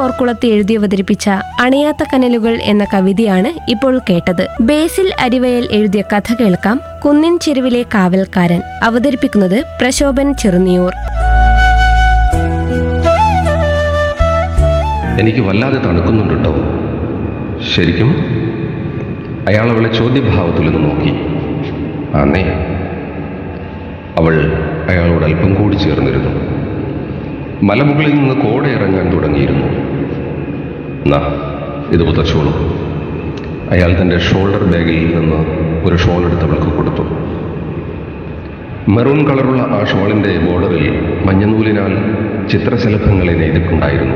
കോർക്കുളത്ത് എഴുതി അവതരിപ്പിച്ച അണയാത്ത കനലുകൾ എന്ന കവിതയാണ് ഇപ്പോൾ കേട്ടത് ബേസിൽ അരിവയൽ എഴുതിയ കഥ കേൾക്കാം കുന്നിൻ ചെരുവിലെ കാവൽക്കാരൻ അവതരിപ്പിക്കുന്നത് പ്രശോഭൻ ചെറുനിയൂർ എനിക്ക് വല്ലാതെ തണുക്കുന്നുണ്ട് കേട്ടോ ശരിക്കും അയാൾ അവളെ ചോദ്യഭാവത്തിൽ നിന്ന് നോക്കി ആന്നേ അവൾ അയാളോട് അല്പം കൂടി ചേർന്നിരുന്നു മലമുകളിൽ നിന്ന് കോട ഇറങ്ങാൻ തുടങ്ങിയിരുന്നു നാ ഇത് പുതച്ചോളൂ അയാൾ തൻ്റെ ഷോൾഡർ ബാഗിൽ നിന്ന് ഒരു ഷോൾ എടുത്ത് അവൾക്ക് കൊടുത്തു മെറൂൺ കളറുള്ള ആ ഷോളിൻ്റെ ബോർഡറിൽ മഞ്ഞനൂലിനാൽ ചിത്രശലഭങ്ങളെ നെയ്തിട്ടുണ്ടായിരുന്നു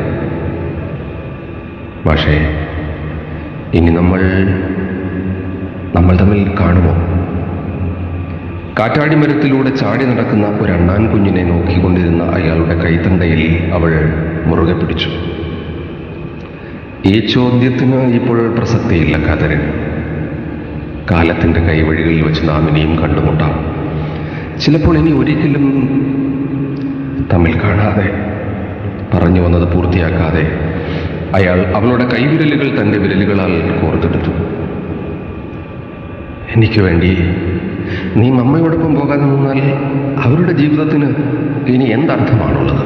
പക്ഷേ ഇനി നമ്മൾ നമ്മൾ തമ്മിൽ കാണുമോ കാറ്റാടി മരത്തിലൂടെ ചാടി നടക്കുന്ന ഒരു അണ്ണാൻ കുഞ്ഞിനെ നോക്കിക്കൊണ്ടിരുന്ന അയാളുടെ കൈത്തണ്ടയിൽ അവൾ മുറുകെ പിടിച്ചു ഈ ചോദ്യത്തിന് ഇപ്പോൾ പ്രസക്തിയില്ല കതരൻ കാലത്തിൻ്റെ കൈവഴികളിൽ വെച്ച് നാം ഇനിയും കണ്ടുമുട്ടാം ചിലപ്പോൾ ഇനി ഒരിക്കലും തമ്മിൽ കാണാതെ പറഞ്ഞു വന്നത് പൂർത്തിയാക്കാതെ അയാൾ അവളുടെ കൈവിരലുകൾ തൻ്റെ വിരലുകളാൽ കോർത്തെടുത്തു എനിക്ക് വേണ്ടി നീ മമ്മയോടൊപ്പം പോകാതെ നിന്നാൽ അവരുടെ ജീവിതത്തിന് ഇനി എന്തർത്ഥമാണുള്ളത്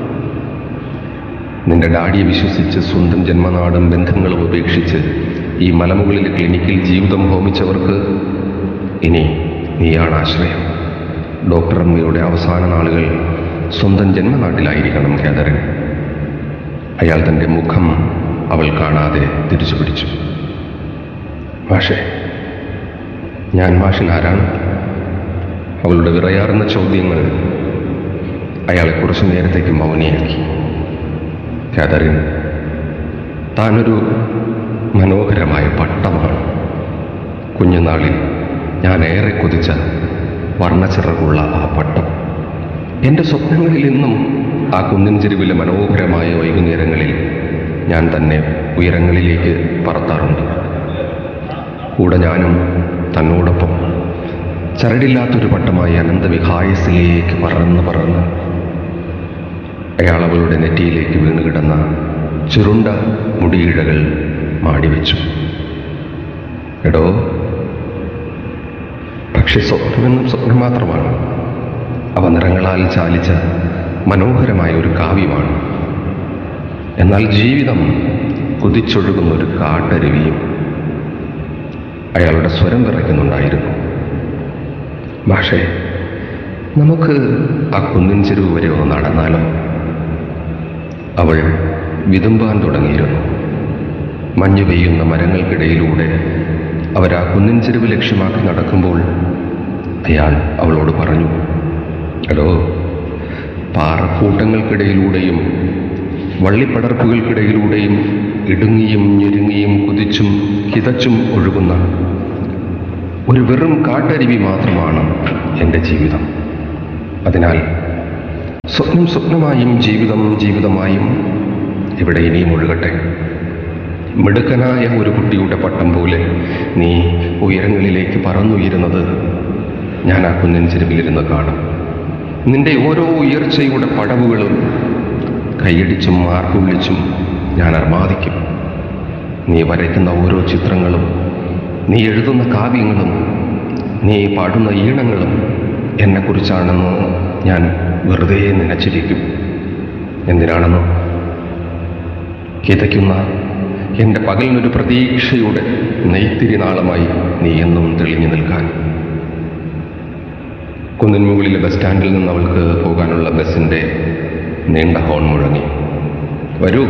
നിന്റെ ഡാഡിയെ വിശ്വസിച്ച് സ്വന്തം ജന്മനാടും ബന്ധങ്ങളും ഉപേക്ഷിച്ച് ഈ മലമുകളിലെ ക്ലിനിക്കിൽ ജീവിതം ഹോമിച്ചവർക്ക് ഇനി നീയാണ് ആശ്രയം ഡോക്ടർ അമ്മയുടെ അവസാന നാളുകൾ സ്വന്തം ജന്മനാട്ടിലായിരിക്കണം കേദരൻ അയാൾ തൻ്റെ മുഖം അവൾ കാണാതെ തിരിച്ചു പിടിച്ചു മാഷേ ഞാൻ മാഷൻ ആരാണ് അവളുടെ വിറയാർന്ന ചോദ്യങ്ങൾ അയാളെ കുറച്ചു നേരത്തേക്ക് മൗനിയാക്കി കാതറിൻ താനൊരു മനോഹരമായ പട്ടമാണ് കുഞ്ഞുനാളിൽ ഞാൻ ഏറെ കൊതിച്ച വർണ്ണച്ചിറകുള്ള ആ പട്ടം എൻ്റെ സ്വപ്നങ്ങളിൽ ഇന്നും ആ കുന്നിൻ ചെരുവിലെ മനോഹരമായ വൈകുന്നേരങ്ങളിൽ ഞാൻ തന്നെ ഉയരങ്ങളിലേക്ക് പറത്താറുണ്ട് കൂടെ ഞാനും തന്നോടൊപ്പം ചരടില്ലാത്തൊരു പട്ടമായി അനന്തവിഹായസിലേക്ക് പറന്ന് പറന്ന് അയാൾ അവളുടെ നെറ്റിയിലേക്ക് വീണ് കിടന്ന ചുരുണ്ട മുടിയിഴകൾ മാടിവെച്ചു എടോ പക്ഷെ സ്വപ്നമെന്നും സ്വപ്നം മാത്രമാണ് അവ നിറങ്ങളാൽ ചാലിച്ച മനോഹരമായ ഒരു കാവ്യമാണ് എന്നാൽ ജീവിതം കുതിച്ചൊഴുകുന്ന ഒരു കാട്ടരുവിയും അയാളുടെ സ്വരം വിറയ്ക്കുന്നുണ്ടായിരുന്നു പക്ഷേ നമുക്ക് ആ കുന്നിൻ ചെരുവ് വരെ ഒന്ന് നടന്നാലോ അവൾ വിതുമ്പാൻ തുടങ്ങിയിരുന്നു മഞ്ഞ് പെയ്യുന്ന മരങ്ങൾക്കിടയിലൂടെ അവർ ആ കുന്നിൻ ചെരുവ് ലക്ഷ്യമാക്കി നടക്കുമ്പോൾ അയാൾ അവളോട് പറഞ്ഞു എടോ പാറക്കൂട്ടങ്ങൾക്കിടയിലൂടെയും വള്ളിപ്പടർപ്പുകൾക്കിടയിലൂടെയും ഇടുങ്ങിയും ഞെരുങ്ങിയും കുതിച്ചും കിതച്ചും ഒഴുകുന്ന ഒരു വെറും കാട്ടരുവി മാത്രമാണ് എൻ്റെ ജീവിതം അതിനാൽ സ്വപ്നം സ്വപ്നമായും ജീവിതം ജീവിതമായും ഇവിടെ ഇനിയും ഒഴുകട്ടെ മിടുക്കനായ ഒരു കുട്ടിയുടെ പട്ടം പോലെ നീ ഉയരങ്ങളിലേക്ക് പറന്നുയരുന്നത് ഞാൻ ആ കുന്നിൻ ചെരുവിലിരുന്ന് കാണും നിന്റെ ഓരോ ഉയർച്ചയുടെ പടവുകളും കൈയടിച്ചും മാർക്കുവിളിച്ചും ഞാൻ അർമാദിക്കും നീ വരയ്ക്കുന്ന ഓരോ ചിത്രങ്ങളും നീ എഴുതുന്ന കാവ്യങ്ങളും നീ പാടുന്ന ഈണങ്ങളും എന്നെക്കുറിച്ചാണെന്ന് ഞാൻ വെറുതെ നനച്ചിരിക്കും എന്തിനാണെന്നോ കിതയ്ക്കുന്ന എൻ്റെ പകലിനൊരു പ്രതീക്ഷയുടെ നെയ്ത്തിരി നാളമായി നീ എന്നും തെളിഞ്ഞു നിൽക്കാൻ കുന്നിൻ മുകളിലെ ബസ് സ്റ്റാൻഡിൽ നിന്ന് അവൾക്ക് പോകാനുള്ള ബസ്സിൻ്റെ നീണ്ട ഹോൺ മുഴങ്ങി വരൂ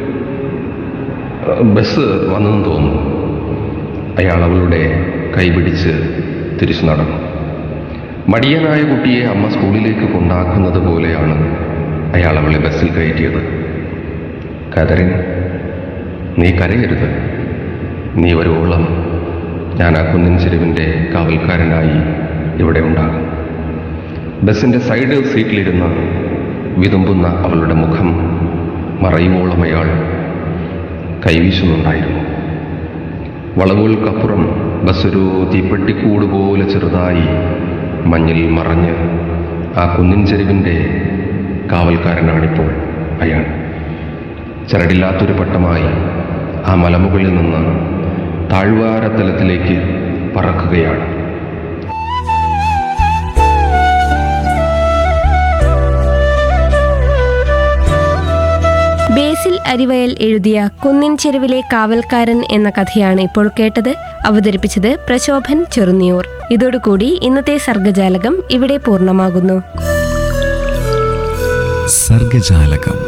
ബസ് വന്നെന്ന് തോന്നുന്നു അയാൾ അവളുടെ കൈപിടിച്ച് തിരിച്ചു നടന്നു മടിയനായ കുട്ടിയെ അമ്മ സ്കൂളിലേക്ക് കൊണ്ടാക്കുന്നത് പോലെയാണ് അയാൾ അവളെ ബസ്സിൽ കയറ്റിയത് കതറിൻ നീ കരയരുത് നീ വരുവോളം ഞാൻ ആ കുന്നിൻ ചെരുവിൻ്റെ കാവൽക്കാരനായി ഇവിടെ ഉണ്ടാകും ബസ്സിൻ്റെ സൈഡ് സീറ്റിലിരുന്ന് വിതുമ്പുന്ന അവളുടെ മുഖം മറയുവോളം അയാൾ കൈവീശുന്നുണ്ടായിരുന്നു വളവുകൾക്കപ്പുറം ബസ്സൊരു തീപ്പെട്ടിക്കൂട് പോലെ ചെറുതായി മഞ്ഞിൽ മറഞ്ഞ് ആ കുന്നിൻ ചെരുവിൻ്റെ കാവൽക്കാരനാണിപ്പോൾ അയാൾ ചരടില്ലാത്തൊരു പട്ടമായി ആ മലമുകളിൽ നിന്ന് താഴ്വാരതലത്തിലേക്ക് പറക്കുകയാണ് ബേസിൽ അരിവയൽ എഴുതിയ കുന്നിൻ ചെരുവിലെ കാവൽക്കാരൻ എന്ന കഥയാണ് ഇപ്പോൾ കേട്ടത് അവതരിപ്പിച്ചത് പ്രശോഭൻ ചെറുന്നിയൂർ ഇതോടുകൂടി ഇന്നത്തെ സർഗജാലകം ഇവിടെ പൂർണ്ണമാകുന്നു സർഗജാലകം